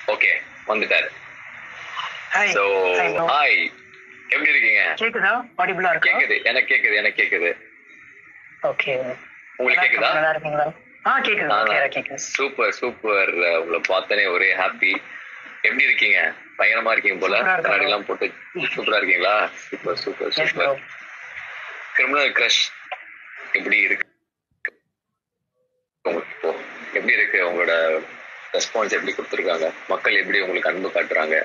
Okay வந்துட்டாரு hi so hi bro. Hi எப்படி இருக்கீங்க கேக்குதா ஆடிபிளா இருக்கா கேக்குது எனக்கு கேக்குது எனக்கு கேக்குது ஓகே உங்களுக்கு கேக்குதா நல்லா இருக்கீங்களா ஆ கேக்குது ஓகே கேக்குது சூப்பர் சூப்பர் உங்களை பார்த்தனே ஒரே ஹாப்பி எப்படி இருக்கீங்க பயங்கரமா இருக்கீங்க போல சூப்பரா இருக்கேன் கண்ணாடி எல்லாம் போட்டு சூப்பரா இருக்கீங்களா super super yes bro super criminal crush எப்படி இருக்கு உங்களுக்கு இப்போ எப்படி இருக்கு உங்களோட ரெஸ்பான்ஸ் எப்படி கொடுத்துருக்காங்க மக்கள் எப்படி உங்களுக்கு அன்பு காட்டுறாங்க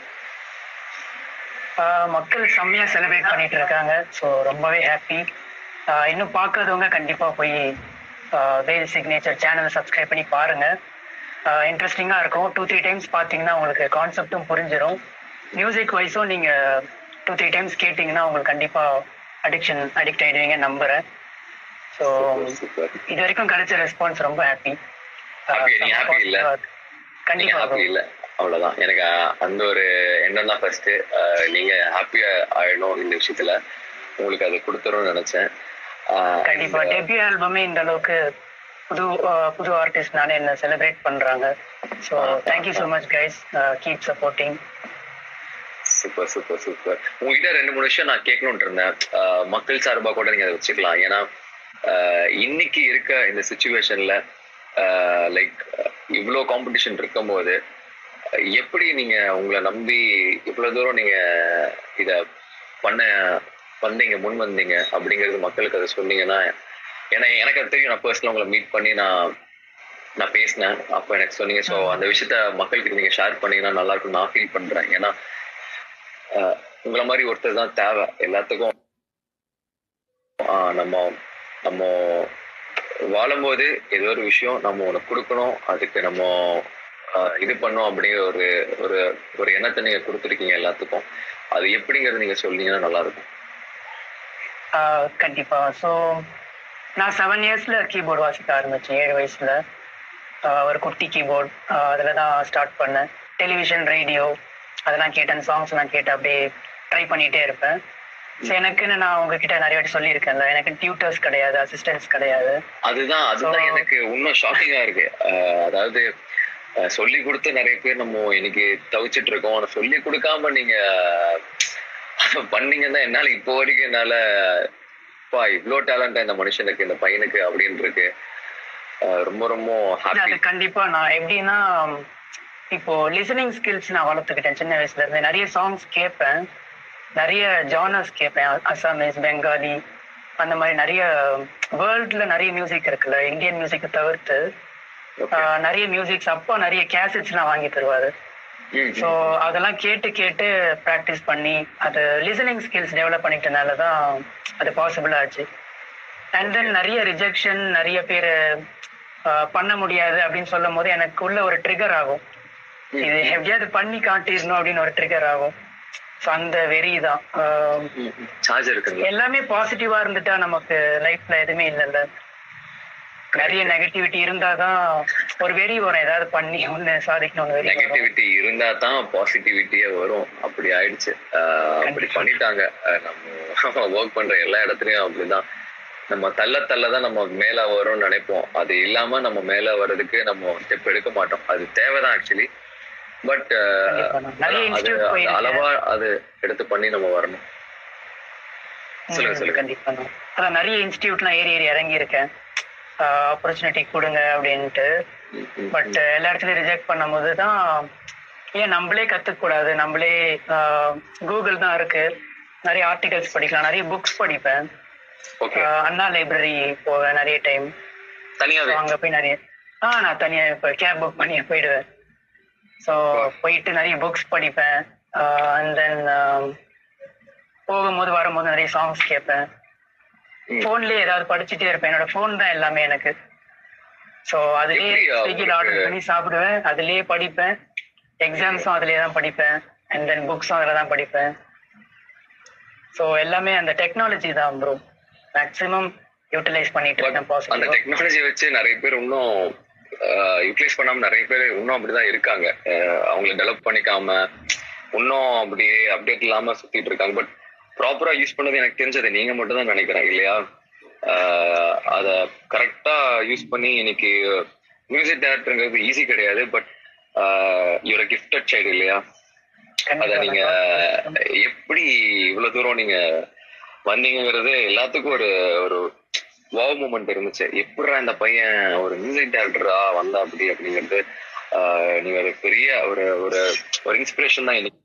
மக்கள் செம்மையா செலிப்ரேட் பண்ணிட்டு இருக்காங்க ஸோ ரொம்பவே ஹாப்பி இன்னும் பார்க்காதவங்க கண்டிப்பா போய் வேல் சிக்னேச்சர் சேனலை சப்ஸ்கிரைப் பண்ணி பாருங்க இன்ட்ரெஸ்டிங்கா இருக்கும் டூ த்ரீ டைம்ஸ் பார்த்தீங்கன்னா உங்களுக்கு கான்செப்டும் புரிஞ்சிடும் மியூசிக் வைஸும் நீங்க டூ த்ரீ டைம்ஸ் கேட்டிங்கன்னா உங்களுக்கு கண்டிப்பா அடிக்ஷன் அடிக்ட் ஆயிடுவீங்க நம்புறேன் ஸோ சூப்பர் இது வரைக்கும் கிடைச்ச ரெஸ்பான்ஸ் ரொம்ப ஹாப்பி Happy, நீ happy இல்ல? நீங்க கண்டிப்பா ஹாப்பி இல்ல அவ்வளவுதான் எனக்கு அ- அந்த ஒரு எண்ணம் தான் ஃபர்ஸ்ட் நீங்க ஹாப்பியா ஆயிடணும் இந்த விஷயத்துல உங்களுக்கு அது கொடுத்துரும்னு நினைச்சேன் ஆஹ் கண்டிப்பா and, டெபியூ ஆல்பமே இந்த அளவுக்கு புது அஹ், புது ஆர்டிஸ்ட்னால என்ன செலிப்ரேட் பண்றாங்க so thank you so much guys keep supporting super super super உங்ககிட்ட ரெண்டு மூணு விஷயம் நான் கேட்கணும்னு இருந்தேன் ஆஹ் மக்கள் சார்பா கூட நீங்க அதை வச்சுக்கலாம் ஏன்னா ஆஹ் இன்னைக்கு இருக்க இந்த சுச்சுவேஷன்ல லைக் இவ்வளோ காம்படிஷன் இருக்கும்போது அஹ் எப்படி நீங்க உங்களை நம்பி இவ்வளவு தூரம் நீங்க இத பண்ண வந்தீங்க முன் வந்தீங்க அப்படிங்கிறது மக்களுக்கு அதை சொன்னீங்கன்னா ஏன்னா எனக்கு அது தெரியும் நான் பர்சனலாக உங்களை மீட் பண்ணி நான் நான் பேசினேன் அப்போ எனக்கு சொன்னீங்க ஸோ அந்த விஷயத்த மக்களுக்கு நீங்க ஷேர் பண்ணீங்கன்னா நல்லா இருக்கும் நான் ஃபீல் பண்றேன் ஏன்னா ஆஹ் உங்களை மாதிரி ஒருத்தர் தான் தேவை எல்லாத்துக்கும் ஆஹ் நம்ம நம்ம வாழும்போது ஏதோ ஒரு விஷயம் நம்ம உனக்கு கொடுக்கணும் அதுக்கு நம்ம ஆஹ் இது பண்ணோம் அப்படிங்கிற ஒரு ஒரு ஒரு எண்ணத்தை நீங்க கொடுத்துருக்கீங்க எல்லாத்துக்கும் அது எப்படிங்கிறது நீங்க சொன்னீங்கன்னா நல்லா இருக்கும் கண்டிப்பா ஸோ நான் செவன் இயர்ஸ்ல கீபோர்டு வாசிக்க ஆரம்பிச்சேன் ஏழு வயசுல ஆஹ் ஒரு குட்டி கீபோர்ட் அதில் தான் ஸ்டார்ட் பண்ணேன் டெலிவிஷன் ரேடியோ அதெல்லாம் கேட்டேன் சாங்ஸ் நான் கேட்டு அப்படியே ட்ரை பண்ணிட்டே இருப்பேன் ஸோ எனக்குன்னு நான் உங்ககிட்ட நிறைய வாட்டி சொல்லியிருக்கேன்ல எனக்கு டியூட்டர்ஸ் கிடையாது அசிஸ்டன்ஸ் கிடையாது அதுதான் அதுதான் So- எனக்கு இன்னும் ஷாக்கிங்கா இருக்கு ஆஹ் அதாவது ஆஹ் சொல்லி கொடுத்து நிறைய பேர் நம்ம இன்னைக்கு தவிச்சிட்டு இருக்கோம் ஆனா சொல்லி கொடுக்காம நீங்க பண்ணீங்கன்னா என்னால இப்போ வரைக்கும் என்னால பா இவ்ளோ டேலண்டா இந்த மனுஷனுக்கு இந்த பையனுக்கு அப்படின்னு இருக்கு ஆஹ் ரொம்ப ரொம்ப இல்ல, ஹாப்பி அது கண்டிப்பா நான் எப்படின்னா இப்போ லிசனிங் ஸ்கில்ஸ் நான் வளர்த்துக்கிட்டேன் சின்ன வயசுல இருந்து நிறைய சாங்ஸ் கேட்பேன் நிறைய ஜானர்ஸ் கேட்பேன் அசாமீஸ் பெங்காலி அந்த மாதிரி நிறைய வேர்ல்ட்ல நிறைய மியூசிக் இருக்குல்ல இந்தியன் மியூசிக்கை தவிர்த்து ஆஹ், நிறைய மியூசிக்ஸ் அப்பா நிறைய கேசட்ஸ்லாம் வாங்கி தருவாரு ஸோ அதெல்லாம் கேட்டு கேட்டு ப்ராக்டிஸ் பண்ணி அது லிசனிங் ஸ்கில்ஸ் டெவலப் பண்ணிட்டனால தான் அது பாசிபிள் ஆச்சு அண்ட் தென் நிறைய ரிஜெக்ஷன் நிறைய பேர் பண்ண முடியாது அப்படின்னு சொல்லும் போது எனக்குள்ள ஒரு ட்ரிகர் ஆகும் இது எப்படியாவது பண்ணி காட்டிடணும் அப்படின்னு ஒரு ட்ரிகர் ஆகும் ஸோ அந்த வெறி தான் ஆஹ் சார்ஜ் இருக்குங்களா எல்லாமே பாசிட்டிவா இருந்துட்டா நமக்கு லைஃப்ல எதுவுமே இல்லைல்ல நிறைய நெகட்டிவிட்டி இருந்தாதான் ஒரு வெறி வரும் ஏதாவது பண்ணி ஒண்ணு சாதிக்கணும்னு வெறி வரும். நெகட்டிவிட்டி இருந்தா தான் பாசிட்டிவிட்டியே வரும் அப்படி ஆயிடுச்சு ஆஹ் அப்படி கண்டிப்பா. பண்ணிட்டாங்க ஆஹ் நம்ம ஒர்க் பண்ற எல்லா இடத்துலயும் அப்படிதான் நம்ம தள்ள தள்ள தான் நம்ம மேல வரும்னு நினைப்போம் அது இல்லாம நம்ம மேல வர்றதுக்கு நம்ம ஸ்டெப் எடுக்க மாட்டோம் அது தேவைதான் ஆக்சுவலி பட் கண்டிப்பா நான் நிறைய அது இன்ஸ்டியூட் அது போயிருக்கேன் அளவா அது எடுத்து பண்ணி நம்ம வரணும் சொல்லுங்க, ம், சொல்லுங்க. கண்டிப்பா நான். அதான் நிறைய இன்ஸ்டியூட்லாம் ஏறி ஏறி இறங்கி இருக்கேன் ஆப்பர்ச்சுனிட்டி கொடுங்க அப்படின்ட்டு ம், ம், பட் எல்லா இடத்துலயும் ரிஜெக்ட் பண்ணும்போது தான் ஏன் நம்மளே கத்துக்க கூடாது நம்மளே கூகுள் தான் இருக்கு நிறைய ஆர்டிகல்ஸ் படிக்கலாம் நிறைய புக்ஸ் படிப்பேன் ஓகே ஆஹ் அண்ணா லைப்ரரி போவேன் நிறைய டைம் தனியாவே அங்க போய் நிறைய ஆ நான் தனியா இப்போ கேப் புக் பண்ணி போயிடுவேன் ஸோ போயிட்டு நிறைய புக்ஸ் படிப்பேன் அண்ட் தென் போகும்போது வரும்போது நிறைய சாங்ஸ் கேட்பேன் ம். ஃபோன்லயே ஏதாவது படிச்சுட்டே இருப்பேன் என்னோட ஃபோன் தான் எல்லாமே எனக்கு ஸோ அதுலயே எப்படி ஸ்விக்கியில் ஆர்டர் உங்களுக்கு- பண்ணி சாப்பிடுவேன் அதுலயே படிப்பேன் எக்ஸாம்ஸும் அதுலயே தான் படிப்பேன் அண்ட் தென் புக்ஸும் அதில் தான் படிப்பேன் ஸோ எல்லாமே அந்த டெக்னாலஜி தான் ப்ரோ மேக்ஸிமம் யூட்டிலைஸ் பண்ணிட்டு But இருக்கேன் அந்த பாசிட்டிவ் டெக்னாலஜி வச்சு நிறைய பேர் இன்னும் யூட்டிலைஸ் பண்ணாம நிறைய பேர் இன்னும் அப்படிதான் இருக்காங்க அஹ் அவங்கள டெவலப் பண்ணிக்காம இன்னும் அப்படியே அப்டேட் இல்லாம சுத்திட்டு இருக்காங்க பட் ப்ராப்பரா யூஸ் பண்ணது எனக்கு தெரிஞ்சது நீங்க மட்டும் தான் நினைக்கிறேன் இல்லையா ஆஹ் அத கரெக்டா யூஸ் பண்ணி இன்னைக்கு மியூசிக் டைரக்டருங்கிறது ஈஸி கிடையாது பட் இவர கிஃப்டட் சைடு இல்லையா அத நீங்க எப்படி இவ்வளவு தூரம் நீங்க வந்தீங்கிறது எல்லாத்துக்கும் ஒரு ஒரு வாவ் மூமெண்ட் இருந்துச்சு எப்படிடா இந்த பையன் ஒரு மியூசிக் டைரக்டரா வந்தா அப்படி அப்படிங்கிறது ஆஹ் நீங்க ஒரு பெரிய ஒரு ஒரு ஒரு இன்ஸ்பிரேஷன் தான் இன்னைக்கு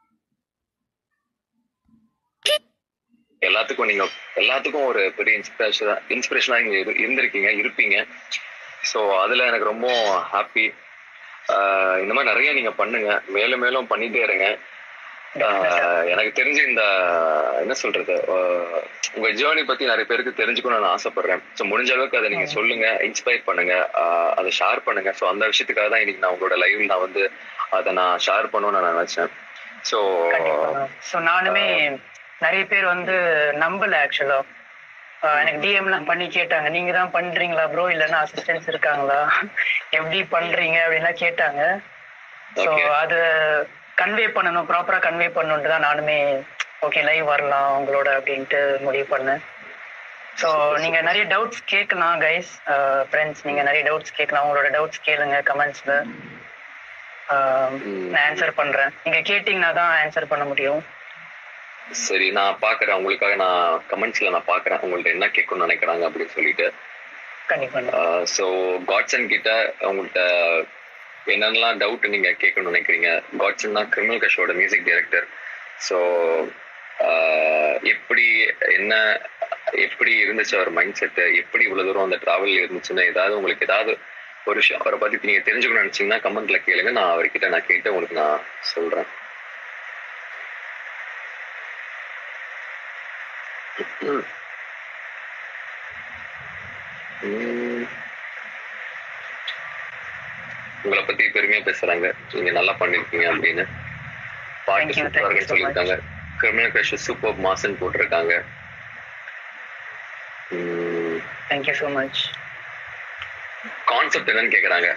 எல்லாத்துக்கும் நீங்க எல்லாத்துக்கும் ஒரு பெரிய இன்ஸ்பிரேஷன் இன்ஸ்பிரேஷனா நீங்க இரு- இருந்திருக்கீங்க இருப்பீங்க ஸோ அதுல எனக்கு ரொம்ப ஹாப்பி இந்த மாதிரி நிறைய நீங்க பண்ணுங்க மேலும் மேலும் பண்ணிட்டே இருங்க ஆஹ் எனக்கு தெரிஞ்சு இந்த என்ன சொல்றது ஆஹ் உங்க ஜேர்னி பத்தி நிறைய பேருக்கு தெரிஞ்சுக்கணும்னு நான் ஆசைப்படுறேன் ஸோ முடிஞ்ச அளவுக்கு அதை நீங்க சொல்லுங்க இன்ஸ்பயர் பண்ணுங்க ஆஹ் அதை ஷேர் பண்ணுங்க ஸோ அந்த விஷயத்துக்காக தான் இன்னைக்கு நான் உங்களோட லைவ்ல நான் வந்து அதை நான் ஷேர் பண்ணணும்னு நான் நினைச்சேன் ஸோ ஸோ நானுமே நிறைய பேர் வந்து நம்பல ஆக்சுவலா எனக்கு டிஎம்லாம் பண்ணி கேட்டாங்க நீங்க தான் பண்றீங்களா ப்ரோ இல்லைன்னா அசிஸ்டன்ஸ் இருக்காங்களா எப்படி பண்றீங்க அப்படின்லாம் கேட்டாங்க ஸோ Okay. அது கன்வே பண்ணணும் ப்ராப்பரா கன்வே பண்ணணுன்ட்டு தான் நானுமே ஓகே லைவ் வரலாம் உங்களோட அப்படின்ட்டு முடிவு பண்ணேன் ஸோ நீங்க நிறைய டவுட்ஸ் கேட்கலாம் கைஸ் ஃப்ரெண்ட்ஸ் நீங்க நிறைய டவுட்ஸ் கேட்கலாம் உங்களோட டவுட்ஸ் கேளுங்க கமெண்ட்ஸ்ல நான் ஆன்சர் பண்றேன் நீங்க கேட்டீங்கன்னா தான் ஆன்சர் பண்ண முடியும் சரி நான் பாக்குறேன் உங்களுக்காக நான் கமெண்ட்ஸ்ல நான் பாக்குறேன் உங்கள்ட்ட என்ன கேட்கணும்னு நினைக்கிறாங்க அப்படின்னு சொல்லிட்டு கண்டிப்பா ஸோ காட்சன் கிட்ட உங்கள்கிட்ட என்னென்னலாம் டவுட் நீங்க கேட்கணும்னு நினைக்கிறீங்க காட்சன் தான் கிரிமினல் கஷோட மியூசிக் டைரக்டர் ஸோ எப்படி என்ன எப்படி இருந்துச்சு அவர் மைண்ட் செட்டு எப்படி இவ்வளவு தூரம் அந்த டிராவல் இருந்துச்சுன்னு ஏதாவது உங்களுக்கு ஏதாவது ஒரு விஷயம் அவரை பத்தி நீங்க தெரிஞ்சுக்கணும்னு நினைச்சீங்கன்னா கமெண்ட்ல கேளுங்க நான் அவர்கிட்ட நான் கேட்டு உங்களுக்கு நான் சொல்றேன் ம். ம். உங்களை பத்தி பெருமையா பேசுறாங்க நீங்க நல்லா பண்ணிருக்கீங்க அப்படின்னு பாட்டு Thank you, சூப்பரா thank you இருக்குன்னு so சொல்லியிருக்காங்க கிரிமினல் கிரஷ் சூப்பர் மாசன் போட்டிருக்காங்க தேங்க்யூ ஸோ மச் கான்செப்ட் என்னன்னு கேக்குறாங்க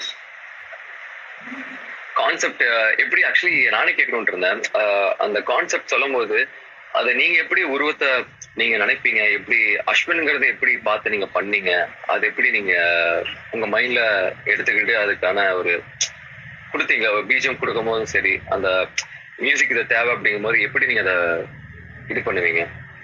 கான்செப்ட் எப்படி ஆக்சுவலி நானே கேட்கணும்னு இருந்தேன் அஹ், அந்த கான்செப்ட் சொல்லும் போது அதை நீங்க எப்படி உருவத்தை நீங்க நினைப்பீங்க எப்படி அஸ்வின்ங்கிறத எப்படி பார்த்து நீங்க பண்ணீங்க அது எப்படி நீங்க உங்க மைண்ட்ல எடுத்துக்கிட்டு அதுக்கான ஒரு கொடுத்தீங்க பீஜம் கொடுக்கும் போதும் சரி அந்த மியூசிக் இது தேவை அப்படிங்கும் போது எப்படி நீங்க அதை இது பண்ணுவீங்க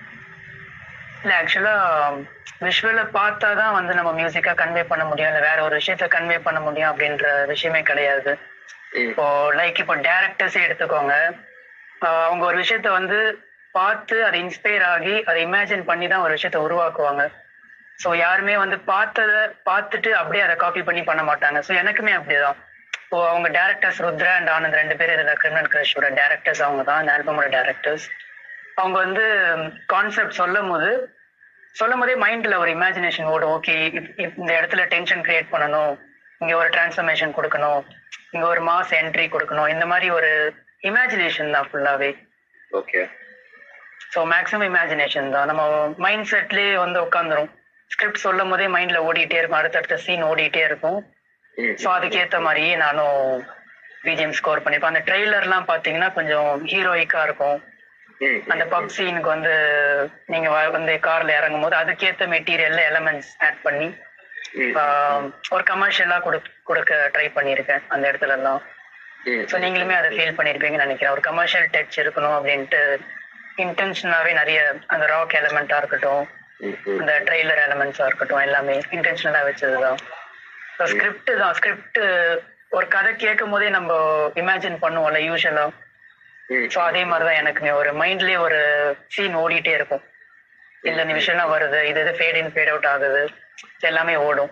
இல்ல ஆக்சுவலா விஷுவல பார்த்தா தான் வந்து நம்ம மியூசிக்கா கன்வே பண்ண முடியும் இல்ல வேற ஒரு விஷயத்த கன்வே பண்ண முடியும் அப்படின்ற விஷயமே கிடையாது ம், இப்போ லைக் இப்போ டேரக்டர்ஸே எடுத்துக்கோங்க ஆஹ் அவங்க ஒரு விஷயத்த வந்து பார்த்து அதை இன்ஸ்பயர் ஆகி அதை இமேஜின் பண்ணி தான் ஒரு விஷயத்த உருவாக்குவாங்க ஸோ யாருமே வந்து பார்த்ததை பார்த்துட்டு அப்படியே அதை காப்பி பண்ணி பண்ண மாட்டாங்க ஸோ எனக்குமே அப்படிதான் இப்போ அவங்க டேரக்டர்ஸ் ருத்ரா அண்ட் ஆனந்த் ரெண்டு பேர் இதில் கிரிமினல் கிரஷோட டேரக்டர்ஸ் அவங்க தான் இந்த ஆல்பமோட டேரக்டர்ஸ் அவங்க வந்து கான்செப்ட் சொல்லும் போது சொல்லும் போதே மைண்ட்ல ஒரு இமேஜினேஷன் ஓடும் ஓகே இந்த இடத்துல டென்ஷன் கிரியேட் பண்ணணும் இங்க ஒரு டிரான்ஸ்ஃபர்மேஷன் கொடுக்கணும் இங்க ஒரு மாஸ் என்ட்ரி கொடுக்கணும் இந்த மாதிரி ஒரு இமேஜினேஷன் தான் ஃபுல்லாவே ஓகே ஸோ மேக்ஸிமம் இமேஜினேஷன் தான் நம்ம மைண்ட் செட்லயே வந்து உட்காந்துரும் ஸ்கிரிப்ட் சொல்லும் போதே மைண்ட்ல ஓடிட்டே இருக்கும் அடுத்தடுத்த சீன் ஓடிட்டே இருக்கும் ம், ஸோ அதுக்கேற்ற மாதிரியே நானும் பிஜிஎம் ஸ்கோர் பண்ணிப்பேன் அந்த ட்ரெய்லர்லாம் பார்த்தீங்கன்னா கொஞ்சம் ஹீரோயிக்கா இருக்கும் ம், அந்த பப் சீனுக்கு வந்து நீங்க வ- வந்து கார்ல இறங்கும் போது அதுக்கேற்ற மெட்டீரியல்ல எலமெண்ட்ஸ் ஆட் பண்ணி ம், ஆஹ், ஒரு கமர்ஷியலா கொடுக்க ட்ரை பண்ணியிருக்கேன் அந்த இடத்துல எல்லாம் ம், ஸோ நீங்களுமே அதை ஃபீல் பண்ணியிருப்பீங்கன்னு நினைக்கிறேன் ஒரு கமர்ஷியல் டச் இருக்கணும் அப்படின்ட்டு இன்டென்ஷனாவே நிறைய அந்த ராக் எலமெண்டா இருக்கட்டும் ம், ம். அந்த ட்ரெய்லர் எலமெண்ட்ஸா இருக்கட்டும் எல்லாமே இன்டென்ஷனலா வச்சதுதான் ஸோ ஸ்கிரிப்ட் தான் ஸ்கிரிப்ட் ஒரு கதை கேட்கும் போதே நம்ம இமேஜின் பண்ணுவோம்ல யூஸ்வலா ம், ஸோ அதே மாதிரிதான் எனக்குமே ஒரு மைண்ட்லயே ஒரு சீன் ஓடிட்டே இருக்கும் இந்த நிமிஷம்லாம் வருது இது இது ஃபேட் இன் ஃபேட் அவுட் ஆகுது இது எல்லாமே ஓடும்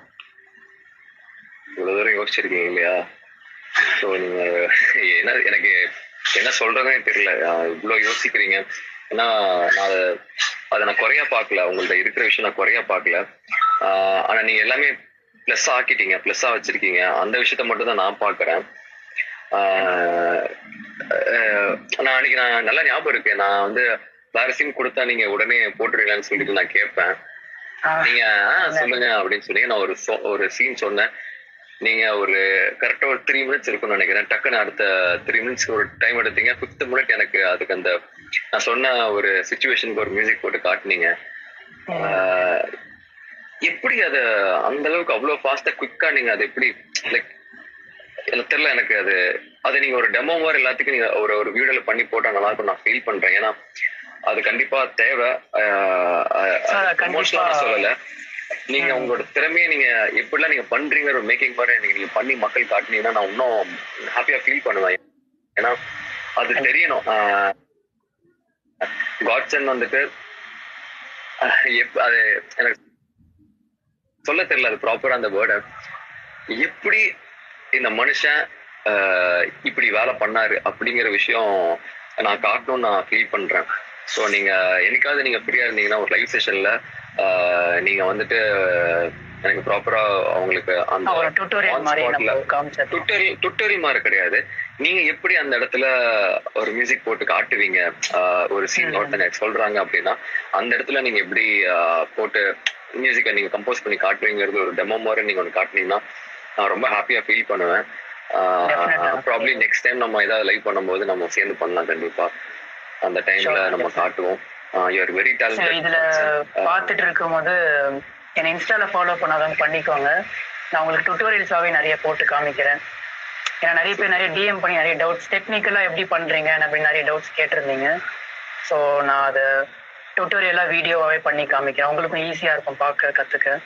இவ்வளவு தூரம் யோசிச்சிருக்கீங்க இல்லையா ஸோ நீங்க என்ன எனக்கு என்ன சொல்றதுனே தெரியல ஆஹ் இவ்வளவு யோசிக்கிறீங்க ஏன்னா நான் அதை அதை நான் குறையா பார்க்கல உங்கள்ட்ட இருக்கிற விஷயம் நான் குறையா பார்க்கல ஆஹ் ஆனா நீங்க எல்லாமே ப்ளஸ் ஆக்கிட்டீங்க ப்ளஸ்ஸா வச்சிருக்கீங்க அந்த விஷயத்த மட்டும் தான் நான் பார்க்கறேன் ஆஹ் ஆஹ் நான் அன்னைக்கு நான் நல்லா ஞாபகம் இருக்கு நான் வந்து வேற சீன் கொடுத்தா நீங்க உடனே போட்டுருவீங்களான்னு சொல்லிட்டு நான் கேட்பேன் ஆஹ் நீங்க ஆ, சொல்லுங்க அப்படின்னு சொல்லி நான் ஒரு சொ- ஒரு சீன் சொன்னேன் நீங்க ஒரு கரெக்டா ஒரு த்ரீ மினிட்ஸ் இருக்கும்னு நினைக்கிறேன் டக்குன்னு அடுத்த த்ரீ மினிட்ஸ் ஒரு டைம் எடுத்தீங்க ஃபிஃப்த் மினிட் எனக்கு அதுக்கு அந்த நான் சொன்ன ஒரு சுச்சுவேஷனுக்கு ஒரு மியூசிக் போட்டு காட்டுனீங்க ஆஹ், எப்படி அத அந்த அளவுக்கு அவ்வளவு ஃபாஸ்டா குவிக்கா நீங்க அதை எப்படி லைக் எனக்கு தெரியல எனக்கு அது அது நீங்க ஒரு டெமோ மாதிரி எல்லாத்துக்கும் நீங்க ஒரு ஒரு வீடியோல பண்ணி போட்டா நல்லா இருக்கும் நான் ஃபீல் பண்றேன் ஏன்னா அது கண்டிப்பா தேவை Sir, கண்டிப்பா. எமோஷனலா சொல்லல நீங்க உங்களோட திறமையை நீங்க எப்படிலாம் நீங்க பண்றீங்க ஒரு மேக்கிங் மாதிரி நீங்க நீங்க பண்ணி மக்கள் காட்டுனீங்கன்னா நான் இன்னும் ஹாப்பியா ஃபீல் பண்ணுவேன் ஏன்னா அது தெரியணும் காட்சன் வந்துட்டு ஆஹ் எப்- அது எனக்கு சொல்ல தெரியல அது ப்ராப்பரா அந்த வேர்டை எப்படி இந்த மனுஷன் ஆஹ் இப்படி வேலை பண்ணாரு அப்படிங்கிற விஷயம் நான் காட்டணும்னு நான் ஃபீல் பண்றேன் ஸோ நீங்க என்னைக்காவது நீங்க ஃப்ரீயா இருந்தீங்கன்னா ஒரு லைவ் செஷன்ல நீங்க வந்துட்டு எனக்கு ப்ராப்பரா அவங்களுக்கு அந்த ஒரு டுட்டோரியல் on மாதிரி spot ல- நம்ம காமிச்சது டுட்டோரியல் டுட்டோரியல் மாதிரி கிடையாது நீங்க எப்படி அந்த இடத்துல ஒரு மியூசிக் போட்டு காட்டுவீங்க ஆஹ் ஒரு சீன் ம். ஒருத்தங்க சொல்றாங்க அப்படின்னா அந்த இடத்துல நீங்க எப்படி ஆஹ் போட்டு மியூசிக்கை நீங்க கம்போஸ் பண்ணி காட்டுவீங்கிறது ஒரு டெமோ மாதிரி நீங்க ஒன்று காட்டுனீங்கன்னா நான் ரொம்ப ஹாப்பியா ஃபீல் பண்ணுவேன் Definitely. ப்ராப்ளி நெக்ஸ்ட் டைம் நம்ம ஏதாவது லைவ் பண்ணும்போது நம்ம சேர்ந்து பண்ணலாம் கண்டிப்பா அந்த டைம்ல Sure, நம்ம definitely. காட்டுவோம் யூஆர் வெரி So, இதுல டேலண்டட் பார்த்துட்டு இருக்கும்போது என்னை இன்ஸ்டால ஃபாலோ பண்ணாதவங்க பண்ணிக்கோங்க நான் உங்களுக்கு டுட்டோரியல்ஸாவே நிறைய போட்டு காமிக்கிறேன் ஏன்னா நிறைய பேர் நிறைய டிஎம் பண்ணி நிறைய டவுட்ஸ் டெக்னிக்கலா எப்படி பண்றீங்க அப்படின்னு நிறைய டவுட்ஸ் கேட்டிருந்தீங்க ஸோ நான் அதை டுட்டோரியலா வீடியோவாவே பண்ணி காமிக்கிறேன் உங்களுக்கும் ஈஸியா இருக்கும் பார்க்க கத்துக்க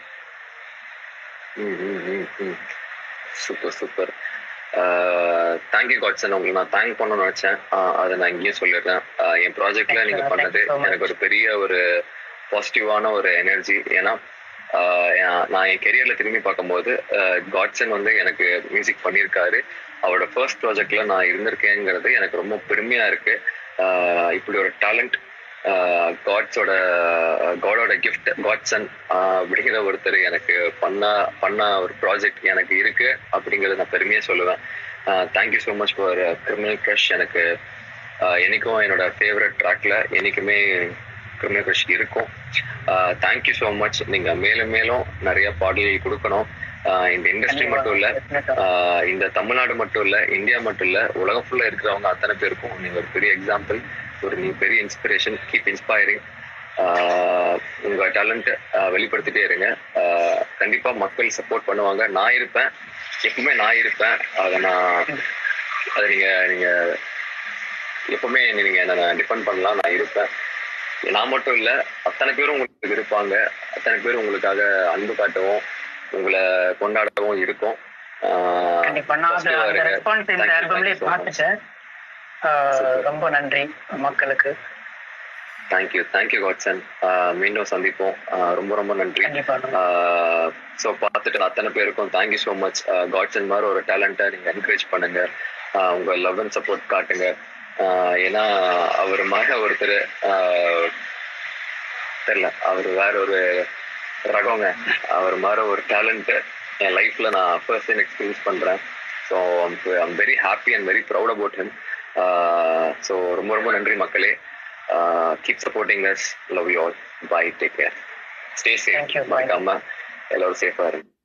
சூப்பர் சூப்பர் தேங்க்யூ காட்சன் உங்களுக்கு நான் தேங்க் பண்ணணும்னு நினைச்சேன் ஆஹ் அதை நான் இங்கேயும் சொல்லிடுறேன் ஆஹ் என் ப்ராஜெக்ட்ல Thank you, நீங்க thank பண்ணது you so much. எனக்கு ஒரு பெரிய ஒரு பாசிட்டிவான ஒரு எனர்ஜி ஏன்னா ஆஹ் என்- நான் என் கெரியர்ல திரும்பி பார்க்கும்போது காட்சன் வந்து எனக்கு மியூசிக் பண்ணியிருக்காரு அவரோட ஃபர்ஸ்ட் ப்ராஜெக்ட்ல நான் இருந்திருக்கேங்கிறது எனக்கு ரொம்ப பெருமையா இருக்கு ஆஹ் இப்படி ஒரு டேலண்ட் காட்ஸோட காடோட கிஃப்ட் காட்சன் அப்படிங்கிற ஒருத்தர் எனக்கு பண்ண பண்ண ஒரு ப்ராஜெக்ட் எனக்கு இருக்கு அப்படிங்கறத நான் பெருமையா சொல்லுவேன் thank you so much for criminal crush எனக்கு ஆஹ் என்னைக்கும் என்னோட ஃபேவரட் ட்ராக்ல என்னைக்குமே கிரிமினல் க்ரஷ் இருக்கும் தேங்க்யூ ஸோ மச் நீங்க மேலும் மேலும் நிறைய பாடல்கள் கொடுக்கணும் ஆஹ் இந்த இண்டஸ்ட்ரி மட்டும் இல்ல ஆஹ் இந்த தமிழ்நாடு மட்டும் இல்ல இந்தியா மட்டும் இல்ல உலகம் ஃபுல்லா இருக்கிறவங்க அத்தனை பேருக்கும் நீங்க ஒரு பெரிய எக்ஸாம்பிள் ஒரு நீ பெரிய இன்ஸ்பிரேஷன் கீப் இன்ஸ்பைரிங் உங்க டேலண்ட் வெளிப்படுத்திட்டே இருங்க ஆஹ் கண்டிப்பா மக்கள் சப்போர்ட் பண்ணுவாங்க நான் இருப்பேன் எப்பவுமே நான் இருப்பேன் அதை நான் அதை நீங்க நீங்க எப்பவுமே என்னை நீங்க என்ன டிபெண்ட் பண்ணலாம் நான் இருப்பேன் நான் மட்டும் இல்ல அத்தனை பேரும் உங்களுக்கு இருப்பாங்க அத்தனை பேர் உங்களுக்காக அன்பு காட்டவும் உங்களை கொண்டாடவும் இருக்கும் ஆஹ் கண்டிப்பா நான் அது positive ஆ அந்த இருங்க. ரெஸ்பான்ஸ் இந்த Thank you, ஆல்பம்லயே thank you so much. பார்த்துட்டேன் ஆஹ் ரொம்ப நன்றி மக்களுக்கு தேங்க்யூ தேங்க்யூ காட்சன் மீண்டும் சந்திப்போம் ஆஹ் ரொம்ப ரொம்ப நன்றி கண்டிப்பா ஸோ பார்த்துட்டு அத்தனை பேருக்கும் தேங்க்யூ ஸோ மச் காட்சன் மாதிரி ஒரு டேலண்ட்டை நீங்கள் என்கரேஜ் பண்ணுங்க ஆஹ் உங்க லவ் அண்ட் சப்போர்ட் காட்டுங்க ஆஹ் ஏன்னா அவர் மாதிரி ஒருத்தர் தெரியல அவர் வேற ஒரு ரகங்க அவர் மாதிரி ஒரு டேலண்ட்டு என் லைஃப்ல நான் ஃபர்ஸ்ட் டைம் எக்ஸ்பீரியன்ஸ் பண்றேன் so I'm very happy and very proud about him so ரொம்ப ரொம்ப நன்றி மக்களே keep supporting us love you all bye take care stay Thank you. Safe Bye. மறக்காம எல்லாரும் சேஃபா இருங்க